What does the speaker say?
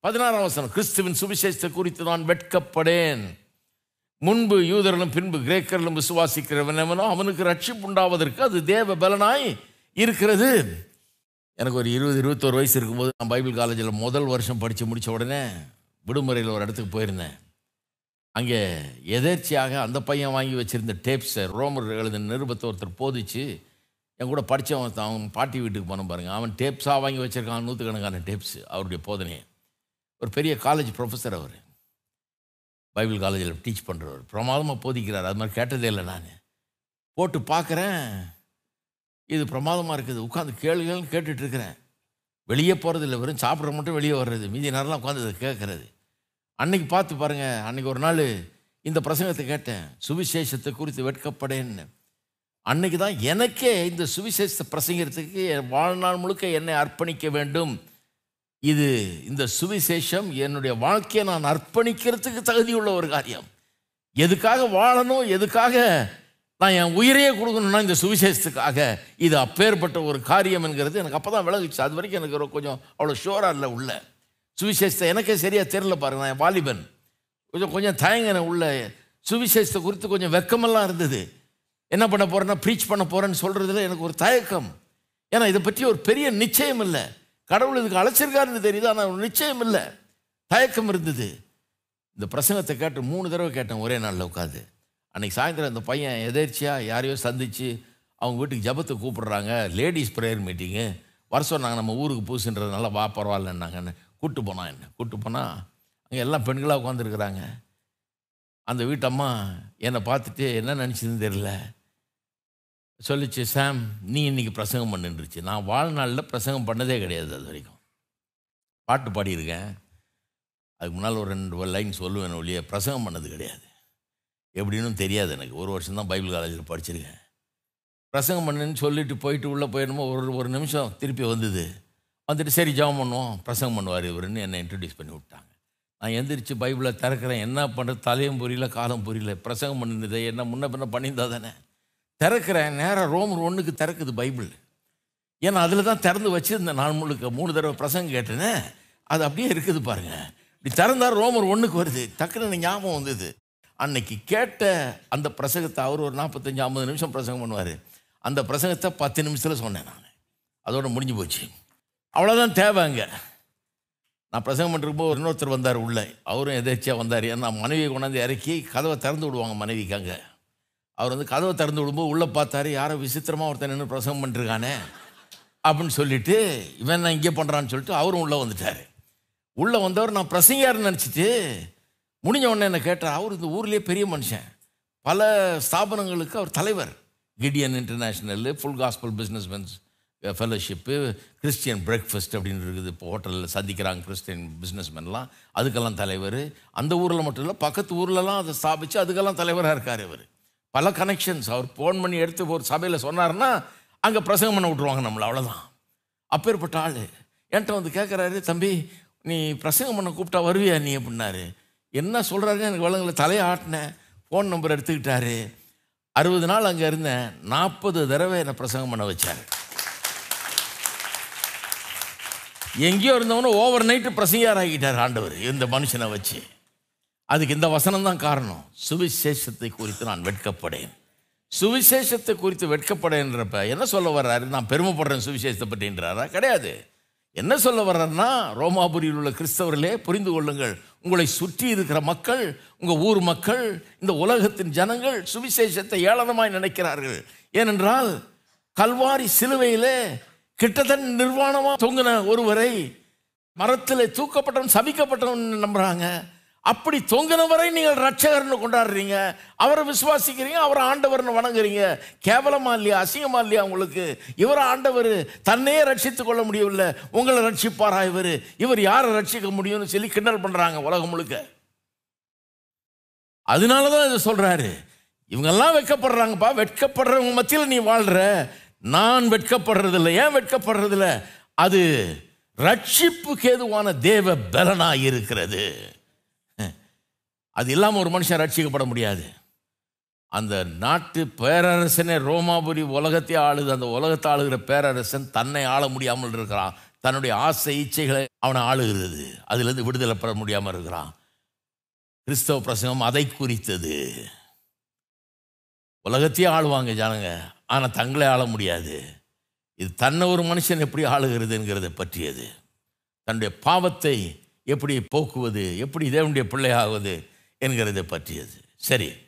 பதினாறாம் வசனம் கிறிஸ்துவின் சுவிசேஷத்தை குறித்து நான் வெட்கப்படேன் முன்பு யூதர்களும் பின்பு கிரேக்கர்களும் விசுவாசிக்கிறவன் எவனோ அவனுக்கு ரட்சிப்பு உண்டாவதற்கு அது தேவ பலனாய் இருக்கிறது எனக்கு ஒரு இருபது இருபத்தோரு வயசு இருக்கும்போது நான் பைபிள் காலேஜில் முதல் வருஷம் படித்து முடித்த உடனே விடுமுறையில் ஒரு இடத்துக்கு போயிருந்தேன் அங்கே எதேர்ச்சியாக அந்த பையன் வாங்கி வச்சுருந்த டேப்ஸை ரோமர் எழுதின நிருபத்தை ஒருத்தர் போதிச்சு என் கூட படித்தவன் அவன் பாட்டி வீட்டுக்கு போன பாருங்க அவன் டேப்ஸாக வாங்கி வச்சுருக்கான் நூற்றுக்கணக்கான டேப்ஸ் அவருடைய போதனையை ஒரு பெரிய காலேஜ் ப்ரொஃபஸர் அவர் பைபிள் காலேஜில் டீச் பண்ணுறவர் பிரமாதமாக போதிக்கிறார் அது மாதிரி கேட்டதே இல்லை நான் போட்டு பார்க்குறேன் இது பிரமாதமாக இருக்குது உட்காந்து கேள்விகள் கேட்டுட்டு இருக்கிறேன் வெளியே போகிறது இல்லை வெறும் சாப்பிட்ற மட்டும் வெளியே வர்றது மீதி நேரம்லாம் உட்காந்து அதை கேட்குறது அன்னைக்கு பார்த்து பாருங்கள் அன்னைக்கு ஒரு நாள் இந்த பிரசங்கத்தை கேட்டேன் சுவிசேஷத்தை குறித்து வெட்கப்படேன்னு அன்னைக்கு தான் எனக்கே இந்த சுவிசேஷத்தை பிரசங்கிறதுக்கு என் வாழ்நாள் முழுக்க என்னை அர்ப்பணிக்க வேண்டும் இது இந்த சுவிசேஷம் என்னுடைய வாழ்க்கையை நான் அர்ப்பணிக்கிறதுக்கு தகுதியுள்ள ஒரு காரியம் எதுக்காக வாழணும் எதுக்காக நான் என் உயிரையே கொடுக்கணும்னா இந்த சுவிசேஷத்துக்காக இது அப்பேற்பட்ட ஒரு காரியம் என்கிறது எனக்கு அப்போ தான் விலகுச்சு அது வரைக்கும் எனக்கு ஒரு கொஞ்சம் அவ்வளோ ஷோராக இல்லை உள்ள சுவிசேஷத்தை எனக்கே சரியாக தெரில பாருங்க நான் வாலிபன் கொஞ்சம் கொஞ்சம் தயங்கின உள்ள சுவிசேஷத்தை குறித்து கொஞ்சம் வெக்கமெல்லாம் இருந்தது என்ன பண்ண போகிறேன்னா ப்ரீச் பண்ண போகிறேன்னு சொல்கிறதுல எனக்கு ஒரு தயக்கம் ஏன்னா இதை பற்றி ஒரு பெரிய நிச்சயம் இல்லை கடவுள் இதுக்கு அழைச்சிருக்காருன்னு தெரியுது ஆனால் ஒரு நிச்சயம் இல்லை தயக்கம் இருந்தது இந்த பிரசங்கத்தை கேட்டு மூணு தடவை கேட்டேன் ஒரே நாளில் உட்காந்து அன்னைக்கு சாயந்தரம் இந்த பையன் எதேர்ச்சியாக யாரையோ சந்தித்து அவங்க வீட்டுக்கு ஜபத்தை கூப்பிடுறாங்க லேடிஸ் ப்ரேயர் மீட்டிங்கு வர சொன்னாங்க நம்ம ஊருக்கு பூசுன்றதுனால வா பரவாயில்லன்னாங்கன்னு கூட்டு போனான் என்ன கூட்டு போனால் அங்கே எல்லாம் பெண்களாக உட்காந்துருக்குறாங்க அந்த வீட்டம்மா என்னை பார்த்துட்டு என்ன நினச்சதுன்னு தெரியல சொல்லிச்சு சாம் நீ இன்னைக்கு பிரசங்கம் பண்ணுன்றுச்சு நான் வாழ்நாளில் பிரசங்கம் பண்ணதே கிடையாது அது வரைக்கும் பாட்டு பாடியிருக்கேன் அதுக்கு முன்னால் ஒரு ரெண்டு லைன் சொல்லுவேன் ஒழிய பிரசங்கம் பண்ணது கிடையாது எப்படின்னு தெரியாது எனக்கு ஒரு வருஷம் தான் பைபிள் காலேஜில் படிச்சிருக்கேன் பிரசங்கம் பண்ணுன்னு சொல்லிட்டு போயிட்டு உள்ளே போயிடணுமோ ஒரு ஒரு நிமிஷம் திருப்பி வந்தது வந்துட்டு சரி ஜெபம் பண்ணுவோம் பிரசங்கம் பண்ணுவார் இவருன்னு என்னை இன்ட்ரடியூஸ் பண்ணி விட்டாங்க நான் எந்திரிச்சு பைபிளை திறக்கிறேன் என்ன பண்ணுறது தலையும் புரியல காலம் புரியல பிரசங்கம் பண்ணினதை என்ன முன்ன பின்ன பண்ணியிருந்தா தானே திறக்கிறேன் நேராக ரோமர் ஒன்றுக்கு திறக்குது பைபிள் ஏன்னா அதில் தான் திறந்து வச்சுருந்தேன் நான் முழுக்க மூணு தடவை பிரசங்கம் கேட்டேனே அது அப்படியே இருக்குது பாருங்க இப்படி திறந்தா ரோமர் ஒன்றுக்கு வருது டக்குன்னு எனக்கு ஞாபகம் வந்தது அன்னைக்கு கேட்ட அந்த பிரசங்கத்தை அவர் ஒரு நாற்பத்தஞ்சு ஐம்பது நிமிஷம் பிரசங்கம் பண்ணுவார் அந்த பிரசங்கத்தை பத்து நிமிஷத்தில் சொன்னேன் நான் அதோட முடிஞ்சு போச்சு அவ்வளோதான் தேவை அங்கே நான் பிரசங்கம் பண்ணிருக்கும்போது ஒரு இன்னொருத்தர் வந்தார் உள்ளே அவரும் எதேச்சியாக வந்தார் ஏன்னா மனைவியை கொண்டாந்து இறக்கி கதவை திறந்து விடுவாங்க மனைவிக்கு அங்கே அவர் வந்து கதவை திறந்து விடும்போது உள்ளே பார்த்தாரு யாரோ விசித்திரமாக ஒருத்தன் நின்று பிரசங்கம் பண்ணிருக்கானே அப்படின்னு சொல்லிட்டு இவன் நான் இங்கே பண்ணுறான்னு சொல்லிட்டு அவரும் உள்ளே வந்துட்டார் உள்ளே வந்தவர் நான் பிரசங்கியாருன்னு நினச்சிட்டு முடிஞ்ச உடனே என்ன கேட்டார் அவர் இந்த ஊர்லேயே பெரிய மனுஷன் பல ஸ்தாபனங்களுக்கு அவர் தலைவர் Gideon international full gospel businessmen's fellowship Christian breakfast அப்படின்னு இருக்குது இப்போ ஹோட்டலில் சந்திக்கிறாங்க கிறிஸ்டியன் பிஸ்னஸ்மென்லாம் அதுக்கெல்லாம் தலைவர் அந்த ஊரில் மட்டும் இல்லை பக்கத்து ஊர்லலாம் அதை ஸ்தாபித்து அதுக்கெல்லாம் தலைவராக இருக்கார் இவர் பல கனெக்ஷன்ஸ் அவர் ஃபோன் பண்ணி எடுத்து ஒரு சபையில் சொன்னார்னா அங்கே பிரசங்கம் பண்ண விட்ருவாங்க நம்மளை அவ்வளோதான் அப்பேற்பட்ட ஆள் என்கிட்ட வந்து கேட்குறாரு தம்பி நீ பிரசங்கம் பண்ண கூப்பிட்டா வருவியா நீ அப்படின்னாரு என்ன சொல்கிறாருன்னு எனக்கு வளங்களை தலையை ஆட்டினேன் ஃபோன் நம்பர் எடுத்துக்கிட்டாரு அறுபது நாள் அங்கே இருந்தேன் நாற்பது தடவை என்னை பிரசங்கம் பண்ண வச்சார் எங்கேயோ இருந்தவனும் ஓவர் நைட்டு பிரசங்கியார் ஆகிட்டார் ஆண்டவர் இந்த மனுஷனை வச்சு அதுக்கு இந்த வசனம் தான் காரணம் சுவிசேஷத்தை குறித்து நான் வெட்கப்படேன் சுவிசேஷத்தை குறித்து வெட்கப்படேன்றப்ப என்ன சொல்ல வர்றாரு நான் பெருமைப்படுறேன் சுவிசேஷத்தை பற்றின்றாரா கிடையாது என்ன சொல்ல வர்றாருன்னா ரோமாபுரியில் உள்ள கிறிஸ்தவர்களே புரிந்து கொள்ளுங்கள் உங்களை சுற்றி இருக்கிற மக்கள் உங்கள் ஊர் மக்கள் இந்த உலகத்தின் ஜனங்கள் சுவிசேஷத்தை ஏளனமாய் நினைக்கிறார்கள் ஏனென்றால் கல்வாரி சிலுவையிலே கிட்டத்தட்ட நிர்வாணமாக தொங்கின ஒருவரை மரத்தில் தூக்கப்பட்டவன் சபிக்கப்பட்டவன் நம்புறாங்க அப்படி தொங்கினவரை நீங்கள் ரட்சகர்னு கொண்டாடுறீங்க அவரை விசுவாசிக்கிறீங்க அவரை ஆண்டவர்னு வணங்குறீங்க கேவலமா இல்லையா அசிங்கமா இல்லையா உங்களுக்கு இவர் ஆண்டவர் தன்னையே ரட்சித்துக் கொள்ள முடியவில்லை உங்களை ரட்சிப்பாரா இவர் இவர் யாரை ரட்சிக்க முடியும்னு சொல்லி கிண்டல் பண்றாங்க உலகம் முழுக்க அதனால தான் இதை சொல்றாரு இவங்கெல்லாம் வெட்கப்படுறாங்கப்பா வெட்கப்படுறவங்க மத்தியில் நீ வாழ்ற நான் வெட்கப்படுறதில்ல ஏன் வெட்கப்படுறதில்ல அது ரட்சிப்புக்கு ஏதுவான தேவ பலனா இருக்கிறது அது இல்லாமல் ஒரு மனுஷன் ரட்சிக்கப்பட முடியாது அந்த நாட்டு பேரரசனே ரோமாபுரி உலகத்தை ஆளுது அந்த உலகத்தை ஆளுகிற பேரரசன் தன்னை ஆள முடியாமல் இருக்கிறான் தன்னுடைய ஆசை இச்சைகளை அவனை ஆளுகிறது அதிலிருந்து விடுதலை பெற முடியாமல் இருக்கிறான் கிறிஸ்தவ பிரசங்கம் அதை குறித்தது உலகத்தையே ஆளுவாங்க ஜனங்க ஆனால் தங்களை ஆள முடியாது இது தன்னை ஒரு மனுஷன் எப்படி ஆளுகிறதுங்கிறத பற்றியது தன்னுடைய பாவத்தை எப்படி போக்குவது எப்படி தேவனுடைய பிள்ளையாகுவது என்கிறதை பற்றியது சரி